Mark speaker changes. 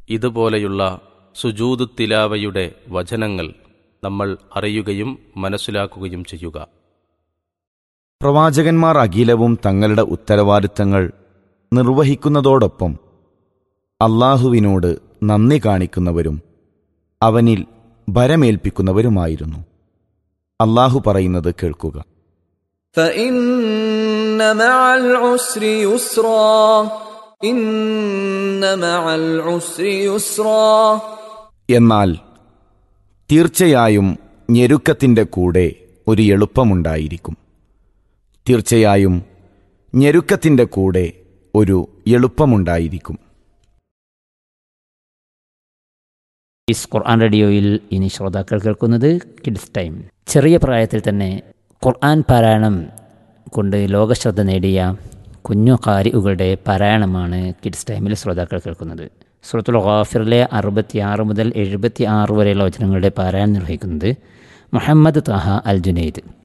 Speaker 1: ഇതുപോലെയുള്ള സുജൂദ് തിലാവയുടെ വചനങ്ങൾ നമ്മൾ അറിയുകയും മനസ്സിലാക്കുകയും ചെയ്യുക
Speaker 2: പ്രവാചകന്മാർ അഖിലവും തങ്ങളുടെ ഉത്തരവാദിത്തങ്ങൾ നിർവഹിക്കുന്നതോടൊപ്പം അള്ളാഹുവിനോട് നന്ദി കാണിക്കുന്നവരും അവനിൽ ഭരമേൽപ്പിക്കുന്നവരുമായിരുന്നു അള്ളാഹു പറയുന്നത് കേൾക്കുക
Speaker 3: فإن مع العسر يسرا إن مع العسر يسرا
Speaker 2: എന്നാൽ തീർച്ചയായും ഞെരുക്കത്തിൻ്റെ കൂടെ ഒരു എളുപ്പമുണ്ടായിരിക്കും തീർച്ചയായും ഞെരുക്കത്തിൻ്റെ കൂടെ ഒരു എളുപ്പമുണ്ടായിരിക്കും
Speaker 4: ഈസ് ഖുർആൻ റേഡിയോയിൽ ഇനി ശ്രോതാക്കൾ കേൾക്കുന്നത് കിഡ്സ് ടൈം ചെറിയ പ്രായത്തിൽ തന്നെ ഖുർആൻ പാരായണം കൊണ്ട് ലോകശ്രദ്ധ നേടിയ കുഞ്ഞു കാരികളുടെ പാരായണമാണ് കിഡ്സ് ടൈമിൽ ശ്രോതാക്കൾ കേൾക്കുന്നത് സുഹൃത്തുൽ ഖാഫിറിലെ അറുപത്തിയാറ് മുതൽ എഴുപത്തി ആറ് വരെയുള്ള വചനങ്ങളുടെ പാരായണം നിർവഹിക്കുന്നത് മുഹമ്മദ് താഹ അൽ ജുനൈദ്